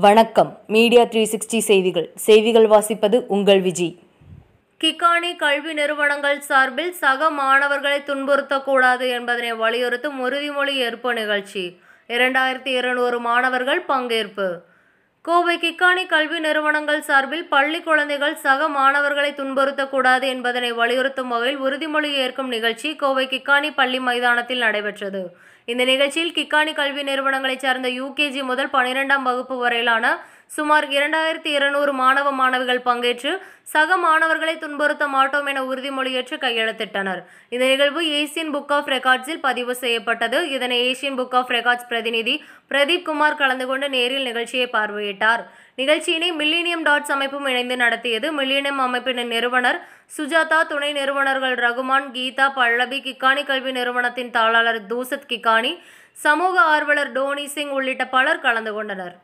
வணக்கம் media three sixty செய்திகள் செய்திகள் வாசிப்பது உங்கள் விஜி கிக்கானி கல்வி நிறுவனங்கள் சார்பில் சக மாணவர்களை துன்புறுத்தக்கூடாது என்பதனை வலியுறுத்தும் உறுதிமொழி ஏற்பு நிகழ்ச்சி இரண்டாயிரத்தி இருநூறு மாணவர்கள் பங்கேற்பு கோவை கிக்கானி கல்வி நிறுவனங்கள் சார்பில் பள்ளி குழந்தைகள் சக மாணவர்களை துன்புறுத்தக்கூடாது என்பதனை வலியுறுத்தும் வகையில் உறுதிமொழி ஏற்கும் நிகழ்ச்சி கோவை கிக்கானி பள்ளி மைதானத்தில் நடைபெற்றது இந்த நிகழ்ச்சியில் கிக்கானி கல்வி நிறுவனங்களைச் சார்ந்த யூகேஜி முதல் பனிரெண்டாம் வகுப்பு வரையிலான சுமார் இரண்டாயிரத்தி இருநூறு மாணவ மாணவிகள் பங்கேற்று சக மாணவர்களை துன்புறுத்த மாட்டோம் என உறுதிமொழியேற்று கையெழுத்திட்டனர் இந்த நிகழ்வு ஏசியன் புக் ஆஃப் ரெக்கார்ட்ஸில் பதிவு செய்யப்பட்டது இதனை ஏசியன் புக் ஆஃப் ரெக்கார்ட்ஸ் பிரதிநிதி பிரதீப் குமார் கலந்து கொண்டு நேரில் நிகழ்ச்சியை பார்வையிட்டார் நிகழ்ச்சியினை மில்லினியம் டாட்ஸ் அமைப்பும் இணைந்து நடத்தியது மில்லினியம் அமைப்பின் நிறுவனர் சுஜாதா துணை நிறுவனர்கள் ரகுமான் கீதா பல்லவி கிக்கானி கல்வி நிறுவனத்தின் தாளாளர் தூசத் கிக்கானி சமூக ஆர்வலர் டோனி சிங் உள்ளிட்ட பலர் கலந்து கொண்டனர்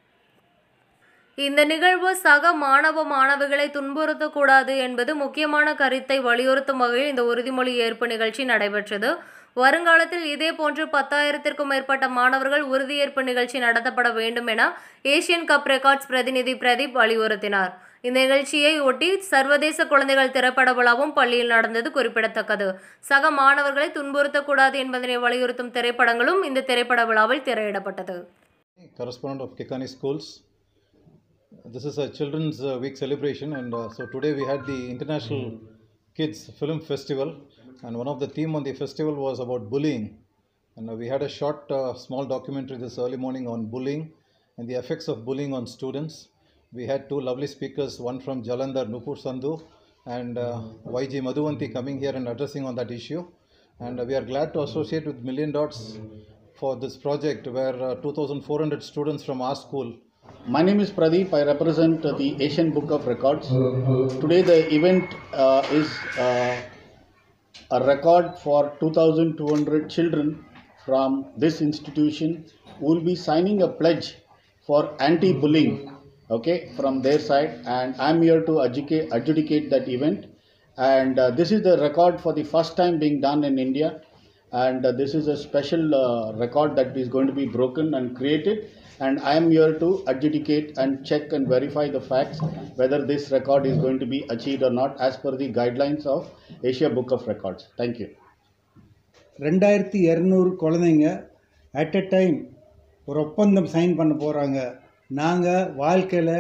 இந்த நிகழ்வு சக மாணவ மாணவிகளை துன்புறுத்தக்கூடாது என்பது முக்கியமான கருத்தை வலியுறுத்தும் வகையில் இந்த உறுதிமொழி ஏற்பு நிகழ்ச்சி நடைபெற்றது வருங்காலத்தில் இதேபோன்று பத்தாயிரத்திற்கும் மேற்பட்ட மாணவர்கள் உறுதியேற்பு நிகழ்ச்சி நடத்தப்பட வேண்டும் என ஏசியன் கப் ரெக்கார்ட்ஸ் பிரதிநிதி பிரதீப் வலியுறுத்தினார் இந்த நிகழ்ச்சியை ஒட்டி சர்வதேச குழந்தைகள் திரைப்பட விழாவும் பள்ளியில் நடந்தது குறிப்பிடத்தக்கது சக மாணவர்களை துன்புறுத்தக்கூடாது என்பதனை வலியுறுத்தும் திரைப்படங்களும் இந்த திரைப்பட விழாவில் திரையிடப்பட்டது correspondent of Kekani Schools. This is a Children's uh, Week celebration, and uh, so today we had the International Kids Film Festival, and one of the theme on the festival was about bullying. And uh, we had a short, uh, small documentary this early morning on bullying and the effects of bullying on students. We had two lovely speakers, one from Jalandhar, Nupur Sandhu, and uh, YG Madhuvanti coming here and addressing on that issue. And uh, we are glad to associate with Million Dots for this project where uh, 2,400 students from our school My name is Pradeep. I represent uh, the Asian Book of Records. Today, the event uh, is uh, a record for 2,200 children from this institution who will be signing a pledge for anti bullying okay, from their side. And I'm here to educate, adjudicate that event. And uh, this is the record for the first time being done in India. And uh, this is a special uh, record that is going to be broken and created and I am here to adjudicate and check and verify the facts whether this record is going to be achieved or not as per the guidelines of Asia Book of Records. Thank you. ரெண்டாயிரத்தி இரநூறு குழந்தைங்க at a time ஒரு ஒப்பந்தம் sign பண்ண போகிறாங்க நாங்கள் வாழ்க்கையில்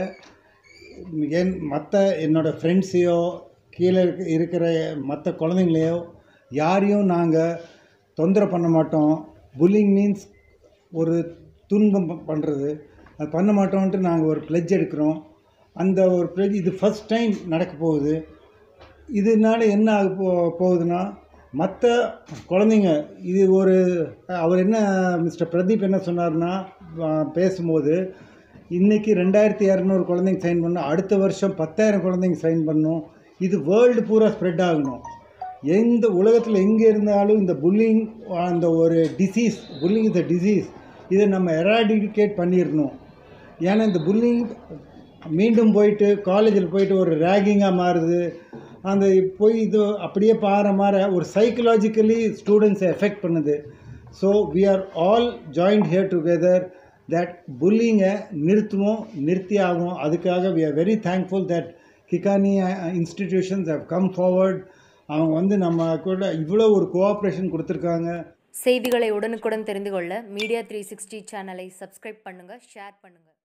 என் மற்ற என்னோடய ஃப்ரெண்ட்ஸையோ கீழே இருக்க- இருக்கிற மற்ற குழந்தைங்களையோ யாரையும் நாங்கள் தொந்தரவு பண்ண மாட்டோம் புல்லிங் மீன்ஸ் ஒரு துன்பம் பண்ணுறது அது பண்ண மாட்டோன்ட்டு நாங்கள் ஒரு பிளெட்ஜ் எடுக்கிறோம் அந்த ஒரு பிளெட்ஜ் இது ஃபஸ்ட் டைம் நடக்க போகுது இதனால என்ன ஆக போ போகுதுன்னா மற்ற குழந்தைங்க இது ஒரு அவர் என்ன மிஸ்டர் பிரதீப் என்ன சொன்னார்னா ஆ, பேசும்போது இன்றைக்கி ரெண்டாயிரத்தி இரநூறு குழந்தைங்க சைன் பண்ணோம் அடுத்த வருஷம் பத்தாயிரம் குழந்தைங்க சைன் பண்ணோம் இது வேர்ல்டு பூரா ஸ்ப்ரெட் ஆகணும் எந்த உலகத்தில் எங்கே இருந்தாலும் இந்த புல்லிங் அந்த ஒரு disease bullying is a disease இதை நம்ம எராடிகேட் பண்ணிடணும் ஏன்னா இந்த புல்லிங் மீண்டும் போயிட்டு காலேஜில் போயிட்டு ஒரு ரேகிங்காக மாறுது அந்த போய் இது அப்படியே பாற மாற ஒரு சைக்கலாஜிக்கலி ஸ்டூடெண்ட்ஸை எஃபெக்ட் பண்ணுது so we are all joint here together that புல்லிங்கை நிறுத்துவோம் நிறுத்தி ஆகும் அதுக்காக we are very thankful that Kikani institutions have come forward அவங்க வந்து நம்ம கூட இவ்வளோ ஒரு கோஆப்ரேஷன் கொடுத்துருக்காங்க செய்திகளை உடனுக்குடன் தெரிந்து கொள்ள மீடியா த்ரீ சிக்ஸ்டி சேனலை சப்ஸ்கிரைப் பண்ணுங்க ஷேர் பண்ணுங்க